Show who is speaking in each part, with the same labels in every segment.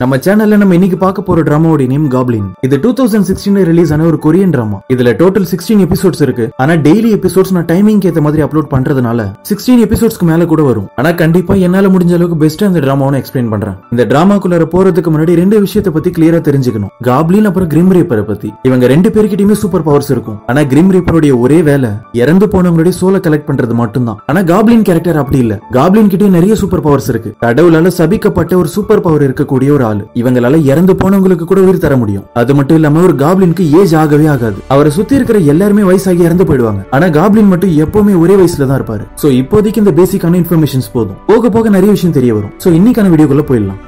Speaker 1: நம்ம சேனல்ல நம்ம இன்னைக்கு பார்க்க போற டிராமாவோட நேம் காப்ளின் இது டூ தௌசண்ட் சிக்ஸ்டீன் ரிலீஸ் ஆன ஒரு கொரியன் டிராமா இதுல டோட்டல் சிக்ஸ்டீன் எபிசோட்ஸ் இருக்கு ஆனா டெய்லி எபிசோட்ஸ் நான் டைமிங் ஏத்த மாதிரி அப்லோட் பண்றதுனால சிக்ஸ்டீன் எபிசோட்ஸ்க்கு மேல கூட வரும் ஆனா கண்டிப்பா என்னால முடிஞ்ச அளவுக்கு பெஸ்டா இந்த டிராமாவை எக்ஸ்பிளைன் பண்றேன் இந்த டிராமாக்குள்ளார போறதுக்கு முன்னாடி ரெண்டு விஷயத்தை பத்தி கிளியரா தெரிஞ்சுக்கணும் காப்ளின் அப்புறம் கிரிம் ரீப்பரை பத்தி இவங்க ரெண்டு பேர்கிட்டயுமே சூப்பர் பவர்ஸ் இருக்கும் ஆனா கிரிம் ரீப்பருடைய ஒரே வேலை இறந்து போனவங்களுடைய சோலை கலெக்ட் பண்றது மட்டும்தான் ஆனா காப்ளின் கேரக்டர் அப்படி இல்ல காப்ளின் கிட்டே நிறைய சூப்பர் பவர்ஸ் இருக்கு கடவுளால சபிக்கப்பட்ட ஒரு சூப்பர் பவர் இருக்கக்கூடிய ஒரு ஆளு இவங்களால இறந்து போனவங்களுக்கு கூட உயிர் தர முடியும் அது மட்டும் இல்லாம ஒரு காப்ளினுக்கு ஏஜ் ஆகவே ஆகாது அவரை சுத்தி இருக்கிற எல்லாருமே வயசாகி இறந்து போயிடுவாங்க ஆனா காப்ளின் மட்டும் எப்பவுமே ஒரே வயசுல தான் இருப்பாரு சோ இப்போதைக்கு இந்த பேசிக்கான இன்ஃபர்மேஷன்ஸ் போதும் போக போக நிறைய விஷயம் தெரிய வரும் சோ இன்னைக்கான வீடியோக்குள்ள போயிடலாம்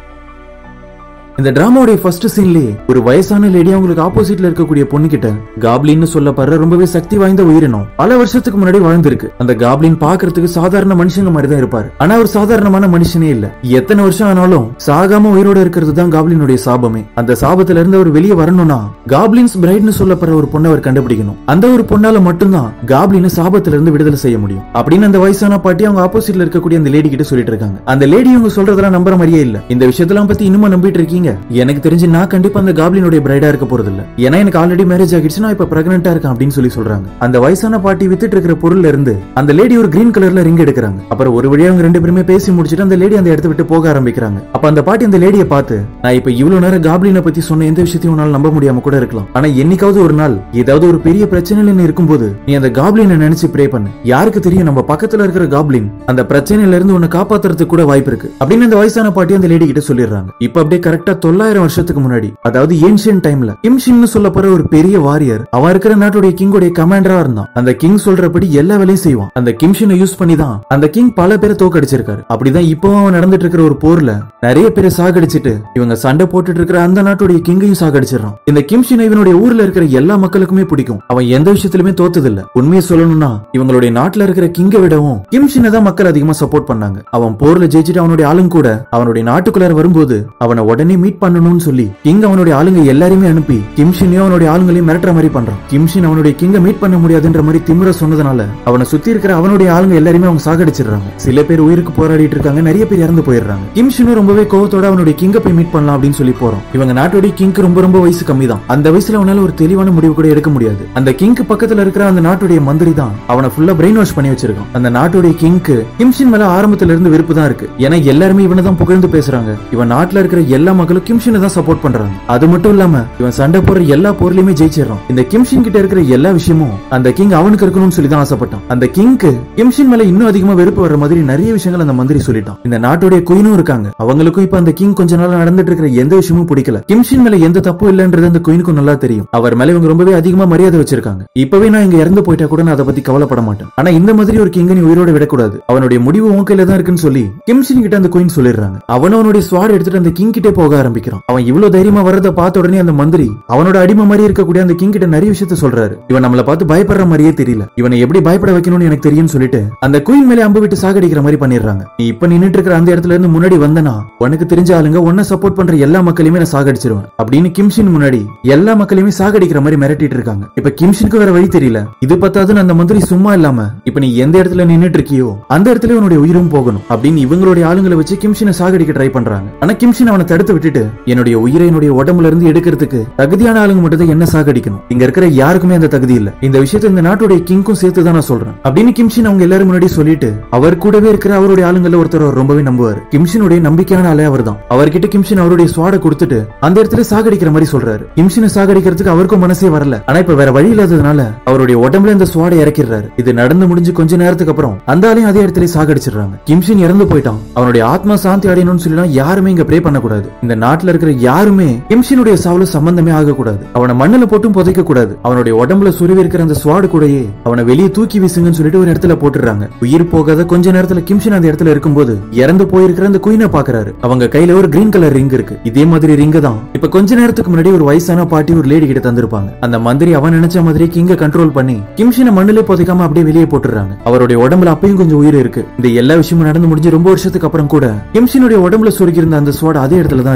Speaker 1: இந்த டிராமாவுடைய ஃபர்ஸ்ட் சீன்லயே ஒரு வயசான லேடி அவங்களுக்கு ஆப்போசிட்ல இருக்கக்கூடிய பொண்ணு கிட்ட காப்ளின்னு சொல்லப்படுற ரொம்பவே சக்தி வாய்ந்த உயிரினம் பல வருஷத்துக்கு முன்னாடி வாழ்ந்திருக்கு அந்த காப்ளின் பாக்குறதுக்கு சாதாரண மனுஷங்க மாதிரி தான் இருப்பாரு ஆனா ஒரு சாதாரணமான மனுஷனே இல்ல எத்தனை வருஷம் ஆனாலும் சாகாம உயிரோட இருக்கிறது தான் காப்ளினுடைய சாபமே அந்த சாபத்துல இருந்து அவர் வெளியே வரணும்னா காப்ளின்ஸ் பிரைட்னு சொல்லப்படுற ஒரு பொண்ணை அவர் கண்டுபிடிக்கணும் அந்த ஒரு பொண்ணால மட்டும்தான் காப்ளின சாபத்துல இருந்து விடுதலை செய்ய முடியும் அப்படின்னு அந்த வயசான பாட்டி அவங்க ஆப்போசிட்ல இருக்கக்கூடிய அந்த லேடி கிட்ட சொல்லிட்டு இருக்காங்க அந்த லேடி அவங்க சொல்றதெல்லாம் நம்புற மாதிரியே இல்ல இந்த விஷயத்தெல்லாம் பத்தி இன்னுமா நம்பிட்டு இருக்கீங்க எனக்கு தெரிஞ்சு நான் கண்டிப்பா அந்த காப்ளினுடைய பிரைடா இருக்க போறது இல்ல ஏன்னா எனக்கு ஆல்ரெடி மேரேஜ் ஆகிடுச்சு நான் இப்ப பிரெக்னெண்டா இருக்கேன் அப்படின்னு சொல்லி சொல்றாங்க அந்த வயசான பாட்டி வித்துட்டு இருக்கிற பொருள்ல இருந்து அந்த லேடி ஒரு கிரீன் கலர்ல ரிங் எடுக்கிறாங்க அப்புறம் ஒரு வழியா அவங்க ரெண்டு பேருமே பேசி முடிச்சிட்டு அந்த லேடி அந்த இடத்த விட்டு போக ஆரம்பிக்கிறாங்க அப்ப அந்த பாட்டி அந்த லேடியை பார்த்து நான் இப்ப இவ்வளவு நேரம் காப்ளினை பத்தி சொன்ன எந்த விஷயத்தையும் உன்னால நம்ப முடியாம கூட இருக்கலாம் ஆனா என்னைக்காவது ஒரு நாள் ஏதாவது ஒரு பெரிய பிரச்சனையில நீ இருக்கும்போது நீ அந்த காப்ளினை நினைச்சு ப்ரே பண்ணு யாருக்கு தெரியும் நம்ம பக்கத்துல இருக்கிற காப்ளின் அந்த பிரச்சனையில இருந்து உன்னை காப்பாத்துறதுக்கு கூட வாய்ப்பு இருக்கு அப்படின்னு அந்த வயசான பாட்டி அந்த லேடி கிட்ட சொல்லிடுறாங்க இப்ப அப்படியே கரெக்டா தொள்ளாயிரம் வருஷத்துக்கு முன்னாடி அதாவது ஏன்ஷியன் டைம்ல கிம்ஷின்னு சொல்லப்படுற ஒரு பெரிய வாரியர் அவன் இருக்கிற நாட்டுடைய கிங்கோடைய கமாண்டரா இருந்தான் அந்த கிங் சொல்றபடி எல்லா வேலையும் செய்வான் அந்த கிம்ஷினை யூஸ் பண்ணி தான் அந்த கிங் பல பேரை தோக்கடிச்சிருக்காரு அப்படிதான் இப்போ அவன் நடந்துட்டு இருக்கிற ஒரு போர்ல நிறைய பேரை சாகடிச்சிட்டு இவங்க சண்டை போட்டுட்டு இருக்கிற அந்த நாட்டுடைய கிங்கையும் சாகடிச்சிடறான் இந்த கிம்ஷினை இவனுடைய ஊர்ல இருக்கிற எல்லா மக்களுக்குமே பிடிக்கும் அவன் எந்த விஷயத்திலுமே தோத்ததில்ல உண்மையை சொல்லணும்னா இவங்களுடைய நாட்டுல இருக்கிற கிங்கை விடவும் கிம்ஷினை தான் மக்கள் அதிகமா சப்போர்ட் பண்ணாங்க அவன் போர்ல ஜெயிச்சுட்டு அவனுடைய ஆளுங்க கூட அவனுடைய நாட்டுக்குள்ளார வரும்போது அவனை உடனே மீட் பண்ணணும்னு சொல்லி கிங் அவனுடைய ஆளுங்க எல்லாரையுமே அனுப்பி கிம்ஷினையும் அவனுடைய ஆளுங்களையும் மிரட்டுற மாதிரி பண்றான் கிம்ஷின் அவனுடைய கிங்க மீட் பண்ண முடியாதுன்ற மாதிரி திமிர சொன்னதுனால அவனை சுத்தி இருக்கிற அவனுடைய ஆளுங்க எல்லாருமே அவங்க சாகடிச்சிடுறாங்க சில பேர் உயிருக்கு போராடிட்டு இருக்காங்க நிறைய பேர் இறந்து போயிடுறாங்க கிம்ஷினும் ரொம்பவே கோவத்தோட அவனுடைய கிங்க போய் மீட் பண்ணலாம் அப்படின்னு சொல்லி போறோம் இவங்க நாட்டுடைய கிங்க்கு ரொம்ப ரொம்ப வயசு கம்மி தான் அந்த வயசுல அவனால ஒரு தெளிவான முடிவு கூட எடுக்க முடியாது அந்த கிங்க்கு பக்கத்துல இருக்கிற அந்த நாட்டுடைய மந்திரி தான் அவனை ஃபுல்லா பிரெயின் வாஷ் பண்ணி வச்சிருக்கான் அந்த நாட்டுடைய கிங்க்கு கிம்ஷின் மேல ஆரம்பத்துல இருந்து விருப்பு தான் இருக்கு ஏன்னா எல்லாருமே இவனை தான் புகழ்ந்து பேசுறாங்க இவன் நாட்டுல இருக்கிற எல்லா மக்களும் கிம்ஷினை தான் சப்போர்ட் பண்றாங்க அது மட்டும் இல்லாம இவன் சண்டை போடுற எல்லா போர்லயுமே ஜெயிச்சிடறான் இந்த கிம்ஷின் கிட்ட இருக்கிற எல்லா விஷயமும் அந்த கிங் அவனுக்கு இருக்கணும்னு சொல்லி தான் ஆசைப்பட்டான் அந்த கிங்க்கு கிம்ஷின் மேல இன்னும் அதிகமா வெறுப்பு வர்ற மாதிரி நிறைய விஷயங்கள் அந்த மந்திரி சொல்லிட்டான் இந்த நாட்டுடைய குயினும் இருக்காங்க அவங்களுக்கும் இப்ப அந்த கிங் கொஞ்ச நாள் நடந்துட்டு இருக்கிற எந்த விஷயமும் பிடிக்கல கிம்ஷின் மேல எந்த தப்பும் இல்லன்றது அந்த குயினுக்கும் நல்லா தெரியும் அவர் மேல இவங்க ரொம்பவே அதிகமா மரியாதை வச்சிருக்காங்க இப்பவே நான் இங்க இறந்து போயிட்டா கூட நான் அதை பத்தி கவலைப்பட மாட்டேன் ஆனா இந்த மாதிரி ஒரு கிங்க நீ உயிரோட விடக்கூடாது அவனுடைய முடிவு உன் கையில தான் இருக்குன்னு சொல்லி கிம்ஷின் கிட்ட அந்த குயின் சொல்லிடுறாங்க அவனும் அவனுடைய ஸ்வாட் எடுத்துட்டு அந்த கிங் கிட்டே போக ஆரம்பிக்கிறான் அவன் இவ்வளவு தைரியமா வர்றத பார்த்த உடனே அந்த மந்திரி அவனோட அடிமை மாதிரி இருக்கக்கூடிய அந்த கிங் கிட்ட நிறைய விஷயத்த சொல்றாரு இவன் நம்மள பார்த்து பயப்படுற மாதிரியே தெரியல இவனை எப்படி பயப்பட வைக்கணும்னு எனக்கு தெரியும்னு சொல்லிட்டு அந்த குயின் மேலே அம்பு விட்டு சாகடிக்கிற மாதிரி பண்ணிடுறாங்க நீ இப்ப நின்னுட்டு இருக்கிற அந்த இடத்துல இருந்து முன்னாடி வந்தனா உனக்கு தெரிஞ்ச ஆளுங்க உன்னை சப்போர்ட் பண்ற எல்லா மக்களையுமே நான் சாகடிச்சிருவேன் அப்படின்னு கிம்ஷின் முன்னாடி எல்லா மக்களையுமே சாகடிக்கிற மாதிரி மிரட்டிட்டு இருக்காங்க இப்ப கிம்ஷினுக்கு வேற வழி தெரியல இது பத்தாதுன்னு அந்த மந்திரி சும்மா இல்லாம இப்ப நீ எந்த இடத்துல நின்னுட்டு இருக்கியோ அந்த இடத்துல உன்னுடைய உயிரும் போகணும் அப்படின்னு இவங்களுடைய ஆளுங்களை வச்சு கிம்ஷினை சாகடிக்க ட்ரை பண்றாங்க ஆனா கிம்ஷின் அவனை தடுத்து விட்டுட்டு என்னுடைய உயிரை என்னுடைய உடம்புல இருந்து எடுக்கிறதுக்கு தகுதியான ஆளுங்க மட்டும் தான் என்ன சாகடிக்கணும் இங்க இருக்கிற யாருக்குமே அந்த தகுதி இல்ல இந்த விஷயத்தை இந்த நாட்டுடைய கிங்க்கும் சேர்த்து தான் நான் சொல்றேன் அப்படின்னு கிம்ஷின் அவங்க எல்லாரும் முன்னாடி சொல்லிட்டு அவர் கூடவே இருக்கிற அவருடைய ஆளுங்கள்ல ஒருத்தர் அவர் ரொம்பவே நம்புவார் கிம்ஷினுடைய நம்பிக்கையான ஆளே அவர் தான் அவர்கிட்ட கிம்ஷின் அவருடைய சுவாட கொடுத்துட்டு அந்த இடத்துல சாகடிக்கிற மாதிரி சொல்றாரு கிம்ஷினை சாகடிக்கிறதுக்கு அவருக்கும் மனசே வரல ஆனா இப்ப வேற வழி இல்லாததுனால அவருடைய உடம்புல இந்த சுவாடை இறக்கிடுறாரு இது நடந்து முடிஞ்சு கொஞ்ச நேரத்துக்கு அப்புறம் அந்த ஆளையும் அதே இடத்துல சாகடிச்சிடுறாங்க கிம்ஷின் இறந்து போயிட்டான் அவனுடைய ஆத்மா சாந்தி அடையணும்னு சொல்லி யாருமே இங்க ப்ரே பண்ணக்கூடாது இந்த நாட்டுல இருக்கிற யாருமே கிம்ஷினுடைய சாவுல சம்பந்தமே ஆகக்கூடாது அவனை மண்ணுல போட்டும் புதைக்க கூடாது அவனுடைய உடம்புல சுருவி இருக்கிற அந்த ஸ்வாடு கூடயே அவனை வெளியே தூக்கி வீசுங்கன்னு சொல்லிட்டு ஒரு இடத்துல போட்டுறாங்க உயிர் போகாத கொஞ்ச நேரத்துல கிம்ஷன் அந்த இடத்துல இருக்கும்போது இறந்து போயிருக்கிற அந்த குயினை பாக்குறாரு அவங்க கையில ஒரு கிரீன் கலர் ரிங் இருக்கு இதே மாதிரி ரிங்க தான் இப்ப கொஞ்ச நேரத்துக்கு முன்னாடி ஒரு வயசான பாட்டி ஒரு லேடி கிட்ட தந்திருப்பாங்க அந்த மந்திரி அவன் நினைச்ச மாதிரி கிங்க கண்ட்ரோல் பண்ணி கிம்ஷினை மண்ணிலே புதைக்காம அப்படியே வெளியே போட்டுறாங்க அவருடைய உடம்புல அப்பயும் கொஞ்சம் உயிர் இருக்கு இந்த எல்லா விஷயமும் நடந்து முடிஞ்சு ரொம்ப வருஷத்துக்கு அப்புறம் கூட கிம்ஷினுடைய உடம்புல சுருக்கி இருந்த அந்த ஸ்வாட் அதே இடத்துல தான் இருக்கு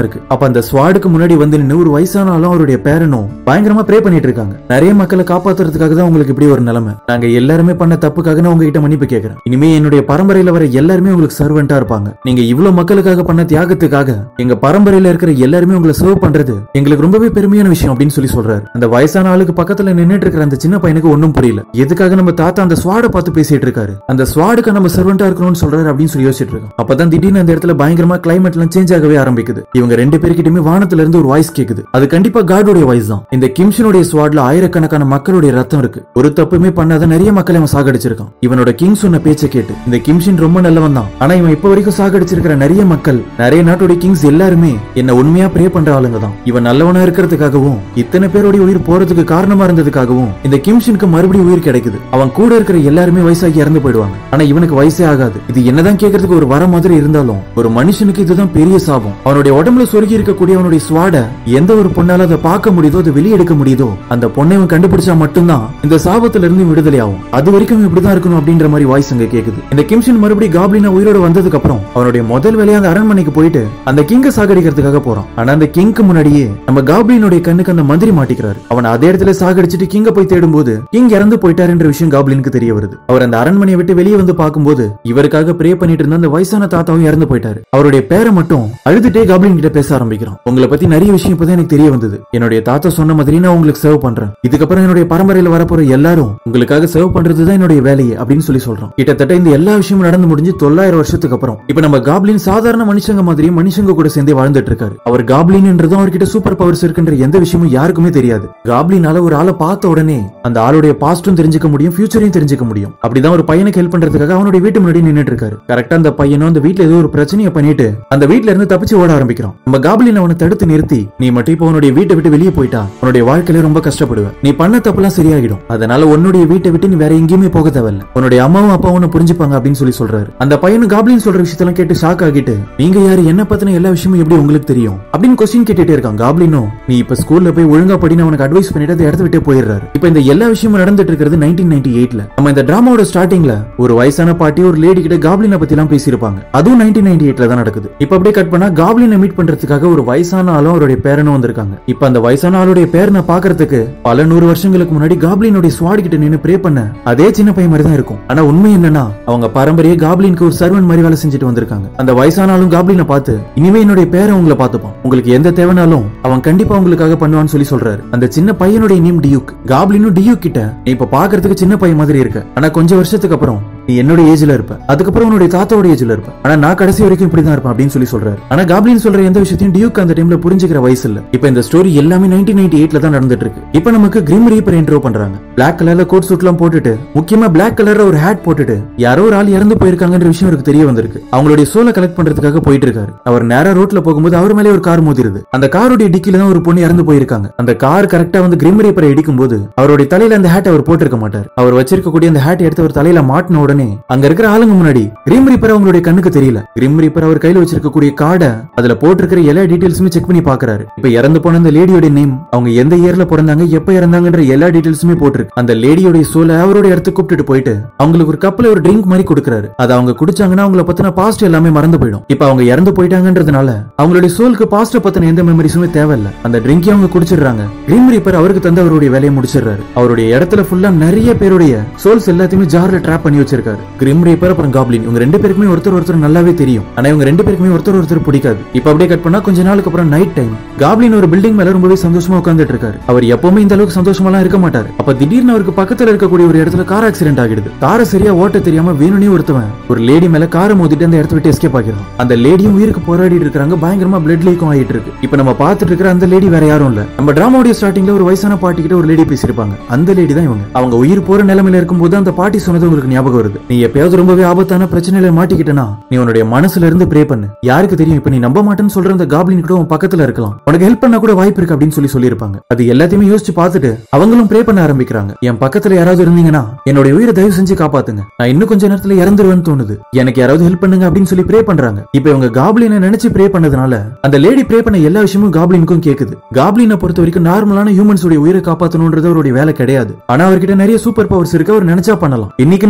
Speaker 1: இருக்கு அப்ப அந்த ஸ்வாடுக்கு முன்னாடி வந்து நின்னு ஒரு வயசான ஆளும் அவருடைய பேரனும் பயங்கரமா ப்ரே பண்ணிட்டு இருக்காங்க நிறைய மக்களை காப்பாத்துறதுக்காக தான் உங்களுக்கு இப்படி ஒரு நிலைமை நாங்க எல்லாருமே பண்ண தப்புக்காக நான் உங்ககிட்ட மன்னிப்பு கேட்கறேன் இனிமே என்னுடைய பரம்பரையில வர எல்லாருமே உங்களுக்கு சர்வெண்டா இருப்பாங்க நீங்க இவ்வளவு மக்களுக்காக பண்ண தியாகத்துக்காக எங்க பரம்பரையில இருக்கிற எல்லாருமே உங்களை சர்வ் பண்றது எங்களுக்கு ரொம்பவே பெருமையான விஷயம் அப்படின்னு சொல்லி சொல்றாரு அந்த வயசான ஆளுக்கு பக்கத்துல நின்னுட்டு இருக்கிற அந்த சின்ன பையனுக்கு ஒண்ணும் புரியல எதுக்காக நம்ம தாத்தா அந்த ஸ்வாட பார்த்து பேசிட்டு இருக்காரு அந்த ஸ்வாடுக்கு நம்ம சர்வெண்டா இருக்கணும்னு சொல்றாரு அப்படின்னு சொல்லி யோசிச்சுட்டு இருக்கோம் அப்பதான் திடீர்னு அந்த இடத்துல பயங்கரமா கிளைமேட் எல்லாம் சேஞ்ச் ஆகவே ஆரம்பிக்குது இவங்க ரெண்டு பேர்கிட்டயுமே வானத்துல இருந்து ஒரு வாய்ஸ் கேக்குது அது கண்டிப்பா காடோடைய வாய்ஸ் தான் இந்த கிம்ஷனுடைய ஸ்வாட்ல ஆயிரக்கணக்கான மக்களுடைய ரத்தம் இருக்கு ஒரு தப்புமே பண்ணாத நிறைய மக்களை அவன் சாகடிச்சிருக்கான் இவனோட கிங் சொன்ன பேச்சை கேட்டு இந்த கிம்ஷன் ரொம்ப நல்லவன் தான் ஆனா இவன் இப்ப வரைக்கும் சாகடிச்சிருக்கிற நிறைய மக்கள் நிறைய நாட்டுடைய கிங்ஸ் எல்லாருமே என்ன உண்மையா ப்ரே பண்ற ஆளுங்க தான் இவன் நல்லவனா இருக்கிறதுக்காகவும் இத்தனை பேருடைய உயிர் போறதுக்கு காரணமா இருந்ததுக்காகவும் இந்த கிம்ஷனுக்கு மறுபடியும் உயிர் கிடைக்குது அவன் கூட இருக்கிற எல்லாருமே வயசாகி இறந்து போயிடுவாங்க ஆனா இவனுக்கு வயசே ஆகாது இது என்னதான் கேட்கறதுக்கு ஒரு வர மாதிரி இருந்தாலும் ஒரு மனுஷனுக்கு இதுதான் பெரிய சாபம் அவனுடைய உடம்புல சொருகி இருக்கக்கூடிய அவனுடைய ஸ்வாட எந்த ஒரு பொண்ணால அதை பார்க்க முடியுதோ அதை வெளியெடுக்க முடியுதோ அந்த பொண்ணை இவன் கண்டுபிடிச்சா மட்டும்தான் இந்த சாபத்துல இருந்து விடுதலை ஆகும் அது வரைக்கும் இப்படிதான் இருக்கணும் அப்படின்ற மாதிரி வாய்ஸ் அங்க கேக்குது இந்த கிம்ஷன் மறுபடியும் காப்ளினா உயிரோட வந்ததுக்கு அப்புறம் அவனுடைய முதல் வேலையா அந்த அரண்மனைக்கு போயிட்டு அந்த கிங்க சாகடிக்கிறதுக்காக போறான் ஆனா அந்த கிங்க்கு முன்னாடியே நம்ம காப்ளினுடைய கண்ணுக்கு அந்த மந்திரி மாட்டிக்கிறாரு அவன் அதே இடத்துல சாகடிச்சிட்டு கிங்க போய் தேடும்போது கிங் இறந்து போயிட்டாருன்ற விஷயம் காப்ளினுக்கு தெரிய வருது அவர் அந்த அரண்மனையை விட்டு வெளியே வந்து பார்க்கும்போது இவருக்காக ப்ரே பண்ணிட்டு இருந்த அந்த வயசான தாத்தாவும் இறந்து போயிட்டாரு அவருடைய பேரை மட்டும் அழுதுட்டே காப்ளின் கிட்ட பேச ஆரம்பிக்கிறான் உங்களை பத்தி நிறைய விஷயம் இப்பதான் எனக்கு தெரிய வந்தது என்னுடைய தாத்தா சொன்ன மாதிரி நான் உங்களுக்கு சர்வ் பண்றேன் இதுக்கப்புறம் என்னுடைய பரம்பரையில வரப்போற எல்லாரும் உங்களுக்காக சர்வ் பண்றது தான் என்னுடைய வேலையே அப்படின்னு சொல்லி சொல்றான் கிட்டத்தட்ட இந்த எல்லா விஷயமும் நடந்து முடிஞ்சு தொள்ளாயிரம் வருஷத்துக்கு அப்புறம் இப்ப நம்ம காப்ளின் சாதாரண மனுஷங்க மாதிரியே மனுஷங்க கூட சேர்ந்தே வாழ்ந்துட்டு இருக்காரு அவர் காப்ளின்ன்றதும் அவர்கிட்ட சூப்பர் பவர்ஸ் இருக்குன்ற எந்த விஷயமும் யாருக்குமே தெரியாது காப்ளினால ஒரு ஆளை பார்த்த உடனே அந்த ஆளுடைய பாஸ்டும் தெரிஞ்சுக்க முடியும் ஃபியூச்சரையும் தெரிஞ்சுக்க முடியும் அப்படிதான் ஒரு பையனுக்கு ஹெல்ப் பண்றதுக்காக அவனுடைய வீட்டு முன்னாடி நின்னுட்டு இருக்காரு கரெக்டா அந்த பையனும் அந்த வீட்ல ஏதோ ஒரு பிரச்சனையை பண்ணிட்டு அந்த வீட்ல இருந்து தப்பிச்சு ஓட ஆரம்பிக்கிறான் நம்ம காப்ளின் அவனை தடுத்து நிறுத்தி நீ மட்டும் இப்போ உன்னுடைய வீட்டை விட்டு வெளியே போயிட்டா உன்னுடைய வாழ்க்கையில ரொம்ப கஷ்டப்படுவ நீ பண்ண தப்புலாம் சரியாகிடும் அதனால உன்னுடைய வீட்டை விட்டு நீ வேற எங்கேயுமே போக தேவையில்ல உன்னுடைய அம்மாவும் அப்பாவும் உன்னை புரிஞ்சுப்பாங்க அப்படின்னு சொல்லி சொல்றாரு அந்த பையனு காப்ளின் சொல்ற விஷயத்தெல்லாம் கேட்டு ஷாக் ஆகிட்டு நீங்க யாரு என்ன பத்தின எல்லா விஷயமும் எப்படி உங்களுக்கு தெரியும் அப்படின்னு கொஸ்டின் கேட்டுட்டே இருக்கான் காப்ளினும் நீ இப்ப ஸ்கூல்ல போய் ஒழுங்கா படின்னு அவனுக்கு அட்வைஸ் பண்ணிட்டு அந்த இடத்த விட்டே போயிடுறாரு இப்ப இந்த எல்லா விஷயமும் நடந்துட்டு இருக்கிறது நைன்டீன் நைன்டி எயிட்ல நம்ம இந்த டிராமாவோட ஸ்டார்டிங்ல ஒரு வயசான பாட்டி ஒரு லேடி கிட்ட காப்ளினை பத்தி எல்லாம் பேசியிருப்பாங்க அதுவும் நைன்டீன் நைன்டி எயிட்ல தான் நடக்குது இப்ப அப்படியே கட் பண்ணா காப்ளினை மீட் பண்றதுக்காக ஒரு வயசான ஆளும் அவருடைய பேரனும் வந்திருக்காங்க இப்ப அந்த வயசான ஆளுடைய பேரனை பாக்குறதுக்கு பல நூறு வருஷங்களுக்கு முன்னாடி காப்ளினுடைய ஸ்வாட் கிட்ட நின்னு ப்ரே பண்ண அதே சின்ன பையன் மாதிரி தான் இருக்கும் ஆனா உண்மை என்னன்னா அவங்க பரம்பரையே காப்ளினுக்கு ஒரு சர்வன் மாதிரி வேலை செஞ்சுட்டு வந்திருக்காங்க அந்த வயசான ஆளும் காப்ளினை பார்த்து இனிமே என்னுடைய பேரை உங்களை பார்த்துப்பான் உங்களுக்கு எந்த தேவைனாலும் அவன் கண்டிப்பா உங்களுக்காக பண்ணுவான்னு சொல்லி சொல்றாரு அந்த சின்ன பையனுடைய நேம் டியூக் காப்ளினும் டியூக் கிட்ட நீ இப்ப பாக்குறதுக்கு சின்ன பையன் மாதிரி இருக்க ஆனா கொஞ்சம் வருஷத்துக்கு அப்புறம் நீ என்னோட ஏஜ்ல இருப்ப அதுக்கப்புறம் உன்னுடைய தாத்தாவோட ஏஜ்ல இருப்ப ஆனா நான் கடைசி வரைக்கும் இப்படிதான் இருப்பேன் அப்படின்னு சொல்லி சொல்றாரு ஆனா காப்ளின் சொல்ற எந்த விஷயத்தையும் டியூக் அந்த டைம்ல புரிஞ்சுக்கிற வயசு இல்ல இப்ப இந்த ஸ்டோரி எல்லாமே நைன்டீன் நைன்டி எயிட்ல தான் நடந்துட்டு இருக்கு இப்ப நமக்கு கிரிம் ரீப்பர் இன்ட்ரோ பண்றாங்க பிளாக் கலர்ல கோட் சூட் எல்லாம் போட்டுட்டு முக்கியமா பிளாக் கலர்ல ஒரு ஹேட் போட்டுட்டு யாரோ ஒரு ஆள் இறந்து போயிருக்காங்கன்ற விஷயம் அவருக்கு தெரிய வந்திருக்கு அவங்களுடைய சோலை கலெக்ட் பண்றதுக்காக போயிட்டு இருக்காரு அவர் நேரா ரோட்ல போகும்போது அவர் மேலே ஒரு கார் மோதிருது அந்த காருடைய டிக்கில தான் ஒரு பொண்ணு இறந்து போயிருக்காங்க அந்த கார் கரெக்டா வந்து கிரிம் ரீப்பரை இடிக்கும் போது அவருடைய தலையில அந்த ஹேட் அவர் போட்டிருக்க மாட்டார் அவர் வச்சிருக்கக்கூடிய அந்த ஹேட் எடுத்து அவர் தலையில மாட்டின உடனே அங்க இருக்கிற ஆளுங்க முன்னாடி கிரிம் ரீப்பர் அவங்களுடைய கண்ணுக்கு தெரியல கிரிம் ரீப்பர் அவர் கையில வச்சிருக்கக்கூடிய கார்டை அதுல போட்டிருக்கிற எல்லா டீடைல்ஸுமே செக் பண்ணி பாக்குறாரு இப்ப இறந்து போன அந்த லேடியோட நேம் அவங்க எந்த இயர்ல பிறந்தாங்க எப்ப இறந்தாங்கன்ற எல்லா டீடைல்ஸுமே போட்டிருக்கு அந்த லேடியோட சோலை அவரோட இடத்துக்கு கூப்பிட்டுட்டு போயிட்டு அவங்களுக்கு ஒரு கப்ல ஒரு ட்ரிங்க் மாதிரி கொடுக்குறாரு அதை அவங்க குடிச்சாங்கன்னா அவங்கள பத்தின பாஸ்ட் எல்லாமே மறந்து போயிடும் இப்ப அவங்க இறந்து போயிட்டாங்கன்றதுனால அவங்களுடைய சோலுக்கு பாஸ்ட பத்தின எந்த மெமரிஸுமே தேவையில்ல அந்த ட்ரிங்கை அவங்க குடிச்சிடுறாங்க கிரீம் ரீப்பர் அவருக்கு தந்து அவருடைய வேலையை முடிச்சிடுறாரு அவருடைய இடத்துல ஃபுல்லா நிறைய பேருடைய சோல்ஸ் எல்லாத்தையுமே ஜார்ல ட்ராப் பண்ணி வச்சிருக்காரு கிரிம் ரீப்பர் அப்புறம் காப்ளின் இவங்க ரெண்டு பேருக்குமே ஒருத்தர் ஒருத்தர் நல்லாவே தெரியும் ஆனா இவங்க ரெண்டு பேருக்குமே ஒருத்தர் ஒருத்தர் பிடிக்காது இப்ப அப்படியே கட் பண்ணா கொஞ்ச நாளுக்கு அப்புறம் நைட் டைம் காப்ளின் ஒரு பில்டிங் மேல ரொம்பவே சந்தோஷமா உட்கார்ந்துட்டு இருக்காரு அவர் எப்பவுமே இந்த அளவுக்கு சந்தோஷமா இருக்க மாட்டாரு அப்ப திடீர்னு அவருக்கு பக்கத்துல இருக்கக்கூடிய ஒரு இடத்துல கார் ஆக்சிடென்ட் ஆகிடுது காரை சரியா ஓட்ட தெரியாம வேணும்னே ஒருத்தவன் ஒரு லேடி மேல காரை மோதிட்டு அந்த இடத்த விட்டு எஸ்கேப் ஆகிறான் அந்த லேடியும் உயிருக்கு போராடிட்டு இருக்காங்க பயங்கரமா பிளட் லீக்கும் ஆகிட்டு இருக்கு இப்ப நம்ம பார்த்துட்டு இருக்கிற அந்த லேடி வேற யாரும் இல்ல நம்ம டிராமாவுடைய ஸ்டார்டிங்ல ஒரு வயசான பாட்டி கிட்ட ஒரு லேடி பேசியிருப்பாங்க அந்த லேடி தான் இவங்க அவங்க உயிர் போற நிலைமையில இருக்கும்போது அந்த பாட்டி சொன்னது உங்களுக்கு ஞாபகம் வருது நீ எப்பயாவது ரொம்பவே ஆபத்தான பிரச்சனையில மாட்டிக்கிட்டனா நீ உன்னுடைய மனசுல இருந்து ப்ரே பண்ணு யாருக்கு தெரியும் இப்ப நீ நம்ப மாட்டேன்னு சொல்ற அந்த காப்ளின் கூட உன் பக்கத்துல இருக்கலாம் உனக்கு ஹெல்ப் பண்ண கூட வாய்ப்பு இருக்கு அப்படின்னு சொல்லி சொல்லியிருப்பாங்க அது எல்லாத்தையுமே யோசிச்சு பார்த்துட்டு அவங்களும் ப்ரே பண்ண ஆரம்பிக்கிறாங்க என் பக்கத்துல யாராவது இருந்தீங்கன்னா என்னுடைய உயிரை தயவு செஞ்சு காப்பாத்துங்க நான் இன்னும் கொஞ்ச நேரத்துல இறந்துருவேன்னு தோணுது எனக்கு யாராவது ஹெல்ப் பண்ணுங்க அப்படின்னு சொல்லி ப்ரே பண்றாங்க இப்ப இவங்க காப்ளினை நினைச்சு ப்ரே பண்ணதுனால அந்த லேடி ப்ரே பண்ண எல்லா விஷயமும் காப்ளினுக்கும் கேக்குது காப்ளினை பொறுத்த வரைக்கும் நார்மலான ஹியூமன்ஸ் உடைய உயிரை காப்பாத்தணும்ன்றது அவருடைய வேலை கிடையாது ஆனா அவர்கிட்ட நிறைய சூப்பர் பவர்ஸ் இருக்கு அவர் நினைச்சா பண்ணலாம் இன்னைக்குன்னு பார்த்து காப்ளின்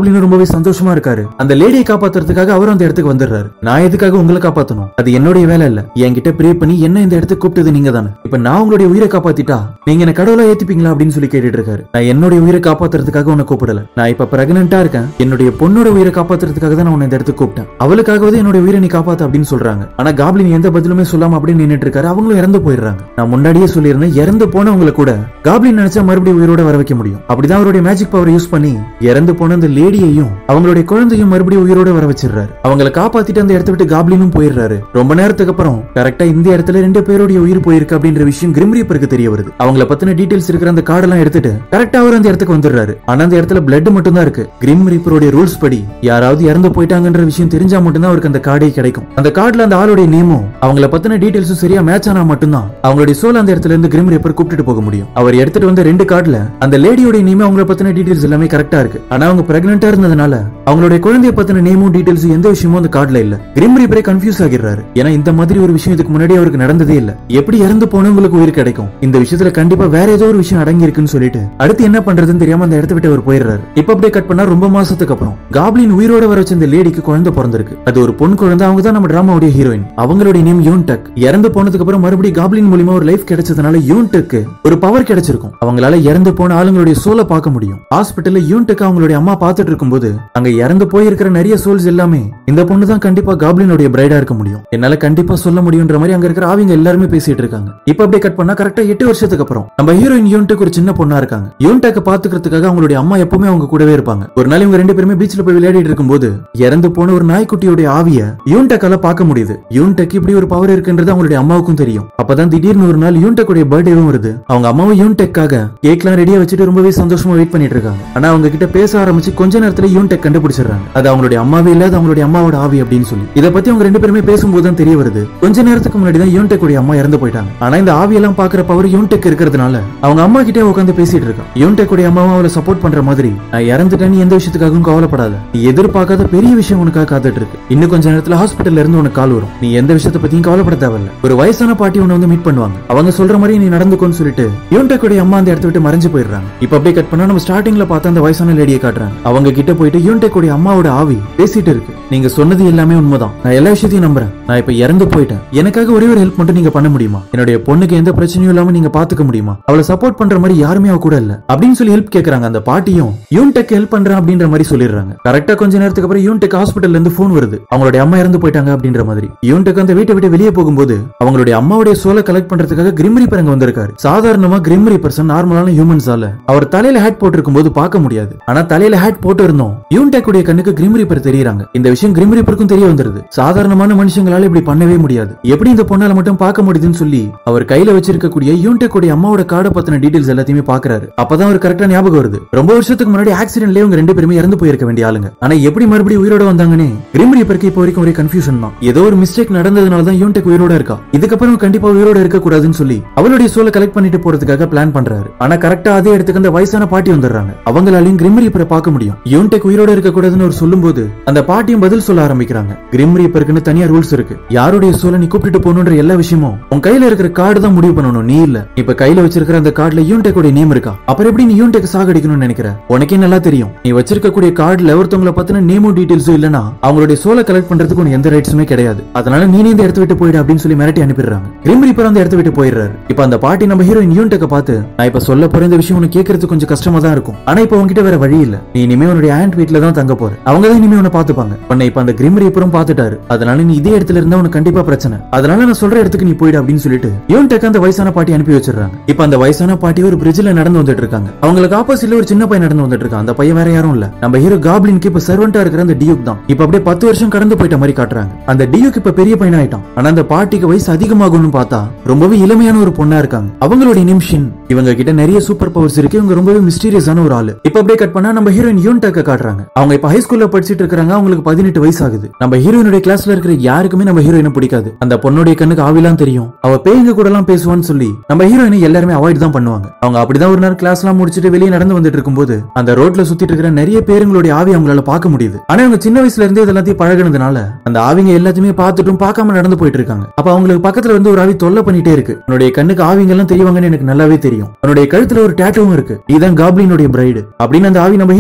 Speaker 1: காப்ளின் ரொம்பவே சந்தோஷமா இருக்காரு அந்த லேடியை காப்பாத்துறதுக்காக அவரும் அந்த இடத்துக்கு வந்துடுறாரு நான் எதுக்காக உங்களை காப்பாத்தணும் அது என்னுடைய வேலை இல்ல என்கிட்ட ப்ரே பண்ணி என்ன இந்த இடத்துக்கு கூப்பிட்டது நீங்க தானே இப்ப நான் உங்களுடைய உயிரை காப்பாத்திட்டா நீங்க என்ன கடவுளா ஏத்துப்பீங்களா அப்படின்னு சொல்லி கேட்டுட்டு இருக்காரு நான் என்னுடைய உயிரை காப்பாத்துறதுக்காக உன்னை கூப்பிடல நான் இப்ப பிரெக்னெண்டா இருக்கேன் என்னுடைய பொண்ணோட உயிரை காப்பாத்துறதுக்காக தான் நான் உன்னை இந்த இடத்துக்கு கூப்பிட்டேன் அவளுக்காகவே என்னுடைய உயிரை நீ காப்பாத்து அப்படின்னு சொல்றாங்க ஆனா காப்ளின் எந்த பதிலுமே சொல்லாம அப்படியே நின்னுட்டு இருக்காரு அவங்களும் இறந்து போயிடுறாங்க நான் முன்னாடியே சொல்லியிருந்தேன் இறந்து போனவங்களை கூட காப்ளின் நினைச்சா மறுபடியும் உயிரோட வர வைக்க முடியும் அப்படிதான் அவருடைய மேஜிக் பவர் யூஸ் பண்ணி இறந்து போன அந்த லேடியையும் அவங்களுடைய குழந்தையும் மறுபடியும் உயிரோட வர வச்சிடுறாரு அவங்கள காப்பாத்திட்டு அந்த இடத்த விட்டு காப்ளினும் போயிடுறாரு ரொம்ப நேரத்துக்கு அப்புறம் கரெக்டா இந்த இடத்துல ரெண்டு பேருடைய உயிர் போயிருக்கு அப்படின்ற விஷயம் கிரிம் ரீப்பருக்கு தெரிய வருது அவங்கள பத்தின டீடைல்ஸ் இருக்கிற அந்த கார்டெல்லாம் எடுத்துட்டு கரெக்டா அவர் அந்த இடத்துக்கு வந்துடுறாரு ஆனா அந்த இடத்துல பிளட் மட்டும் தான் இருக்கு கிரிம் ரீப்பருடைய ரூல்ஸ் படி யாராவது இறந்து போயிட்டாங்கன்ற விஷயம் தெரிஞ்சா மட்டும்தான் அவருக்கு அந்த கார்டே கிடைக்கும் அந்த கார்டுல அந்த ஆளுடைய நேமும் அவங்கள பத்தின டீடைல்ஸும் சரியா மேட்ச் ஆனா மட்டும்தான் அவங்களுடைய சோல் அந்த இடத்துல இருந்து கிரிம் ரீப்பர் கூப்பிட்டு போக முடியும் அவர் எடுத்துட்டு வந்த ரெண்டு கார்டுல அந்த லேடியோட நேமே அவங்கள பத்தின டீடைல்ஸ் எல்லாமே கரெக்டா இருக்கு ஆனா அவங்க பிரெக்னெண்டா இருந்ததுனால அவங்களுடைய குழந்தைய பத்தின நேமும் டீடைல்ஸ் எந்த விஷயமும் அந்த கார்டுல இல்ல கிரிம் ரீப்பரே கன்ஃபியூஸ் ஆகிடுறாரு ஏன்னா இந்த மாதிரி ஒரு விஷயம் இதுக்கு முன்னாடி அவருக்கு நடந்ததே இல்ல எப்படி இறந்து போனவங்களுக்கு உயிர் கிடைக்கும் இந்த விஷயத்துல கண்டிப்பா வேற ஏதோ ஒரு விஷயம் அடங்கி இருக்குன்னு சொல்லிட்டு அடுத்து என்ன பண்றதுன்னு தெரியாம அந்த இடத்த விட்டு அவர் போயிடுறாரு இப்ப அப்படியே கட் பண்ணா ரொம்ப மாசத்துக்கு அப்புறம் காப்ளின் உயிரோட வர வச்ச இந்த லேடிக்கு குழந்தை பிறந்திருக்கு அது ஒரு பொன் குழந்தை அவங்க தான் நம்ம டிராமாவுடைய ஹீரோயின் அவங்களுடைய நேம் யூன் டக் இறந்து போனதுக்கு அப்புறம் மறுபடியும் காப்ளின் மூலியமா ஒரு லைஃப் கிடைச்சதுனால யூன் டக்கு ஒரு பவர் கிடைச்சிருக்கும் அவங்களால இறந்து போன ஆளுங்களுடைய சோலை பார்க்க முடியும் ஹாஸ்பிட்டல்ல யூன் டக் அவங்களுடைய அம்மா பார்த்துட்டு இருக்கும்போது அங்க இறந்து போயிருக்கிற நிறைய சோல்ஸ் எல்லாமே இந்த பொண்ணு தான் கண்டிப்பா காப்ளினுடைய பிரைடா இருக்க முடியும் என்னால கண்டிப்பா சொல்ல முடியும்ன்ற மாதிரி அங்க இருக்கிற ஆவிங்க எல்லாருமே பேசிட்டு இருக்காங்க இப்ப அப்படியே கட் பண்ணா கரெக்டா எட்டு வருஷத்துக்கு அப்புறம் நம்ம ஹீரோயின் யூன்டக் ஒரு சின்ன பொண்ணா இருக்காங்க யூன்டக்க பாத்துக்கிறதுக்காக அவங்களுடைய அம்மா எப்பவுமே அவங்க கூடவே இருப்பாங்க ஒரு நாள் இவங்க ரெண்டு பேருமே பீச்ல போய் விளையாடிட்டு இருக்கும்போது இறந்து போன ஒரு நாய்க்குட்டியோட ஆவிய யூன்டக்கால பார்க்க முடியுது யூன்டக் இப்படி ஒரு பவர் இருக்குன்றது அவங்களுடைய அம்மாவுக்கும் தெரியும் அப்பதான் திடீர்னு ஒரு நாள் யூன்டக்குடைய பர்த்டேவும் வருது அவங்க அம்மாவும் யூன்டெக்காக கேக்லாம் ரெடியா வச்சுட்டு ரொம்பவே சந்தோஷமா வெயிட் பண்ணிட்டு இருக்காங்க ஆனா அவங்க கிட்ட பேச ஆரம்பிச்சு கொஞ்ச நேரத்துல யூன்டெக் கண்டுபிடிச்சிடுறாங்க அது அவங்களுடைய அம்மாவே இல்லாத அவங்களுடைய அம்மாவோட ஆவி அப்படின்னு சொல்லி இத பத்தி அவங்க ரெண்டு பேருமே பேசும்போது தான் தெரிய வருது கொஞ்ச நேரத்துக்கு முன்னாடி தான் யூன்டெக் உடைய அம்மா இறந்து போயிட்டாங்க ஆனா இந்த ஆவியெல்லாம் பாக்குற பவர் யூன்டெக் இருக்கிறதுனால அவங்க அம்மா கிட்டே உட்காந்து பேசிட்டு இருக்கா யூன்டெக் உடைய அம்மாவும் அவளை சப்போர்ட் பண்ற மாதிரி நான் இறந்துட்டேன் நீ எந்த விஷயத்துக்காகவும் கவலைப்படாத நீ எதிர்பார்க்காத பெரிய விஷயம் உனக்காக காத்துட்டு இருக்கு இன்னும் கொஞ்ச நேரத்துல ஹாஸ்பிட்டல்ல இருந்து உனக்கு கால் வரும் நீ எந்த விஷயத்தை பத்தியும் கவலைப்பட தேவையில்ல ஒரு வயசான பாட்டி உன்னை வந்து மீட் பண்ணுவாங்க அவங்க சொல்ற மாதிரி நீ நடந்துக்கோன்னு சொல்லிட்டு யூன்டெக் உடைய அம்மா அந்த இடத்த விட்டு மறைஞ்சு போயிடுறாங்க இப்ப அப்படியே கட் பண்ணா நம்ம ஸ்டார்டிங்ல பார்த்த அந்த வயசான லேடியை காட்டுறாங்க அவங்க கிட்ட போயிட்டு யூன்டெக் உடைய அம்மாவோட ஆவி பேசிட்டு இருக்கு நீங்க சொன்னது எல்லாமே உண்மைதான் நான் எல்லா விஷயத்தையும் நம்புறேன் நான் இப்ப இறந்து போயிட்டேன் எனக்காக ஒரே ஒரு ஹெல்ப் மட்டும் நீங்க பண்ண முடியுமா என்னுடைய பொண்ணுக்கு எந்த பிரச்சனையும் இல்லாம நீங்க பாத்துக்க முடியுமா அவளை சப்போர்ட் பண்ற மாதிரி யாருமே அவ கூட இல்ல அப்படின்னு சொல்லி ஹெல்ப் கேக்குறாங்க அந்த பாட்டியும் யூன்டெக் ஹெல்ப் பண்றேன் அப்படின்ற மாதிரி சொல்லிடுறாங்க கரெக்டா கொஞ்ச நேரத்துக்கு அப்புறம் யூன்டெக் ஹாஸ்பிட்டல்ல இருந்து போன் வருது அவங்களுடைய அம்மா இறந்து போயிட்டாங்க அப்படின்ற மாதிரி யூன்டெக் அந்த வீட்டை விட்டு வெளியே போகும்போது அவங்களுடைய அம்மாவுடைய சோலை கலெக்ட் பண்றதுக்காக கிரிமரி பரங்க வந்திருக்காரு சாதாரணமா கிரிமரி பர்சன் நார்மலான ஹியூமன்ஸால அவர் தலையில ஹேட் போட்டிருக்கும் போது பார்க்க முடியாது ஆனா தலையில ஹேட் போட்டு இருந்தோம் யூன்டெக் உடைய கண்ணுக்கு கிரிம் ரீப்பர் தெரியறாங்க இந்த விஷயம் கிரிம் ரீப்பருக்கும் தெரிய வந்துருது சாதாரணமான மனுஷங்களால இப்படி பண்ணவே முடியாது எப்படி இந்த பொண்ணால மட்டும் பார்க்க முடியுதுன்னு சொல்லி அவர் கையில வச்சிருக்கக்கூடிய யூன்டெக் உடைய அம்மாவோட கார்டை பத்தின டீடைல்ஸ் எல்லாத்தையுமே பாக்குறாரு அப்பதான் அவர் கரெக்டா ஞாபகம் வருது ரொம்ப வருஷத்துக்கு முன்னாடி ஆக்சிடென்ட்லயே இவங்க ரெண்டு பேருமே இறந்து போயிருக்க வேண்டிய ஆளுங்க ஆனா எப்படி மறுபடியும் உயிரோட வந்தாங்கன்னு கிரிம் ரீப்பருக்கு இப்போ வரைக்கும் ஒரே கன்ஃபியூஷன் தான் ஏதோ ஒரு மிஸ்டேக் நடந்ததுனால தான் யூன்டெக் உயிரோட இருக்கா இதுக்கப்புறம் கண்டிப்பா உயிரோட இருக்க கூடாதுன்னு சொல்லி அவளுடைய சோலை கலெக்ட் பண்ணிட்டு போறதுக்காக பிளான் பண்றாரு ஆனா கரெக்டா அதே இடத்துக்கு அந்த வயசான பாட்டி வந்துடுறாங்க அவங்களாலையும் கிரிம் ரீப்பரை பார்க்க முடியும் யூன்டெக் உயிரோட இருக்க கூடாதுன்னு ஒரு சொல்லும்போது அந்த பாட்டியும் பதில் சொல்ல ஆரம்பிக்கிறாங்க கிரிம் ரீப்பருக்குன்னு தனியா ரூல்ஸ் இருக்கு யாருடைய சோலை நீ கூப்பிட்டு போகணுன்ற எல்லா விஷயமும் உன் கையில இருக்கிற கார்டு தான் முடிவு பண்ணணும் நீ இல்ல இப்ப கையில வச்சிருக்கிற அந்த கார்டுல யூன்டெக் உடைய நேம் இருக்கா அப்புறம் எப்படி நீ யூன்டெக் சாகடிக்கணும்னு நினைக்கிற உனக்கே நல்லா தெரியும் நீ வச்சிருக்கக்கூடிய கார்டுல ஒருத்தவங்களை பத்தின நேமும் டீடைல்ஸும் இல்லனா அவங்களுடைய சோலை கலெக்ட் பண்றதுக்கு உனக்கு எந்த ரைட்ஸுமே கிடையாது அதனால நீ இந்த இடத்த விட்டு போயிடு அப்படின்னு சொல்லி மிரட்டி அனுப்பிடுறாங்க கிரிம் ரீப்பர் அந்த இடத்த விட்டு போயிடுறாரு இப்ப அந்த பாட்டி நம்ம ஹீரோயின் யூன்டெக்க பார்த்து நான் இப்ப சொல்ல போற இந்த விஷயம் உனக்கு கேட்கறது கொஞ்சம் கஷ்டமா தான் இருக்கும் ஆனா இப்ப உன்கிட்ட வேற வழி இல்ல நீ இனிமே உன்னுடைய ஆண்ட் வீட்ல தான் தங்க போற அவங்க தான் இனிமே உன்னை பாத்துப்பாங்க உன்னை இப்ப அந்த கிரிம் ரீப்பரும் பாத்துட்டாரு அதனால நீ இதே இடத்துல இருந்தா உனக்கு கண்டிப்பா பிரச்சனை அதனால நான் சொல்ற இடத்துக்கு நீ போயிடு அப்படின்னு சொல்லிட்டு யூன்டெக் அந்த வயசான பாட்டி அனுப்பி வச்சிடுறாங்க இப்ப அந்த வயசான பாட்டி ஒரு பிரிட்ஜ்ல நடந்து வந்துட்டு இருக்காங்க அவங்களுக்கு ஆப்போசிட்ல ஒரு சின்ன பையன் நடந்து வந்துட்டு இருக்கான் அந்த பையன் வேற யாரும் இல்ல நம்ம ஹீரோ காப்ளினுக்கு இப்ப சர்வெண்டா இருக்கிற அந்த டியூக் தான் இப்ப அப்படியே பத்து வருஷம் கடந்து போயிட்ட மாதிரி காட்டுறாங்க அந்த டியூக் இப்ப பெரிய பையன் ஆயிட்டான் ஆனா அந்த பாட்டிக்கு வயசு அதிகமாகும்னு பார்த்தா ரொம்பவே இளமையான ஒரு பொண்ணா இருக்காங்க அவங்களுடைய நிமிஷன் இவங்க கிட்ட நிறைய சூப்பர் பவர்ஸ் இருக்கு இவங்க ரொம்பவே மிஸ்டீரியஸான ஒரு ஆளு இப்ப அப்படியே கட் பண்ணா நம்ம ஹீரோயின் யூன்டக்க காட்டுறாங்க அவங்க இப்ப ஹை ஸ்கூல்ல படிச்சிட்டு இருக்காங்க அவங்களுக்கு பதினெட்டு வயசு ஆகுது நம்ம ஹீரோயினுடைய கிளாஸ்ல இருக்கிற யாருக்குமே நம்ம ஹீரோயினை பிடிக்காது அந்த பொண்ணுடைய கண்ணுக்கு ஆவிலாம் தெரியும் அவ பேய்ங்க கூட எல்லாம் பேசுவான்னு சொல்லி நம்ம ஹீரோயினை எல்லாருமே அவாய்ட் தான் பண்ணுவாங்க அவங்க அப்படிதான் ஒரு நேரம் கிளாஸ் எல்லாம் முடிச்சிட்டு வெளியே நடந்து வந்துட்டு இருக்கும்போது அந்த ரோட்ல சுத்திட்டு இருக்கிற நிறைய பேருங்களுடைய ஆவி அவங்களால பார்க்க முடியுது ஆனா அவங்க சின்ன வயசுல இருந்தே இதெல்லாத்தையும் பழகுனதுனால அந்த ஆவிங்க எல்லாத்தையுமே பார்த்துட்டும் பார்க்காம நடந்து போயிட்டு இருக்காங்க அப்ப அவங்களுக்கு பக்கத்துல வந்து ஒரு ஆவி தொல்லை பண்ணிட்டே இருக்கு உன்னுடைய கண்ணுக்கு ஆவிங்க எல்லாம் தெரியவாங்கன்னு எனக்கு நல்லாவே தெரியும் உன்னுடைய கழுத்துல ஒரு டேட்டுவும் இருக்கு இதுதான் காப்ளினுடைய பிரைடு அப்படின்னு அந்த ஆவி நம்ம ஹீரோயினை பத்தின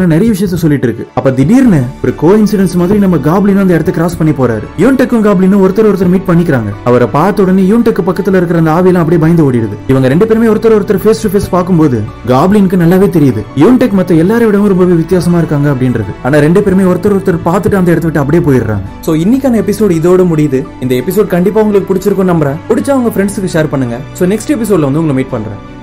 Speaker 1: பத்தின நிறைய விஷயத்த சொல்லிட்டு இருக்கு அப்ப திடீர்னு ஒரு கோ இன்சிடென்ஸ் மாதிரி நம்ம காப்ளின் அந்த இடத்த கிராஸ் பண்ணி போறாரு யூன்டெக்கும் காப்ளினும் ஒருத்தர் ஒருத்தர் மீட் பண்ணிக்கிறாங்க அவரை பார்த்த உடனே யூன்டெக் பக்கத்துல இருக்கிற அந்த ஆவியெல்லாம் அப்படியே பயந்து ஓடிடுது இவங்க ரெண்டு பேருமே ஒருத்தர் ஒருத்தர் ஃபேஸ் டு ஃபேஸ் பார்க்கும்போது காப்ளினுக்கு நல்லாவே தெரியுது யூன்டெக் மத்த எல்லாரை விடவும் ரொம்பவே வித்தியாசமா இருக்காங்க அப்படின்றது ஆனா ரெண்டு பேருமே ஒருத்தர் ஒருத்தர் பார்த்துட்டு அந்த இடத்த விட்டு அப்படியே போயிடுறாங்க சோ இன்னைக்கான எபிசோட் இதோட முடியுது இந்த எபிசோட் கண்டிப்பா உங்களுக்கு பிடிச்சிருக்கும் நம்புறேன் பிடிச்சா உங்க ஃப்ரெண்ட்ஸுக்கு ஷேர் பண்ணுங்க சோ நெக்ஸ்ட் எபிசோட்ல வந்து உங்களை மீட் பண்றேன்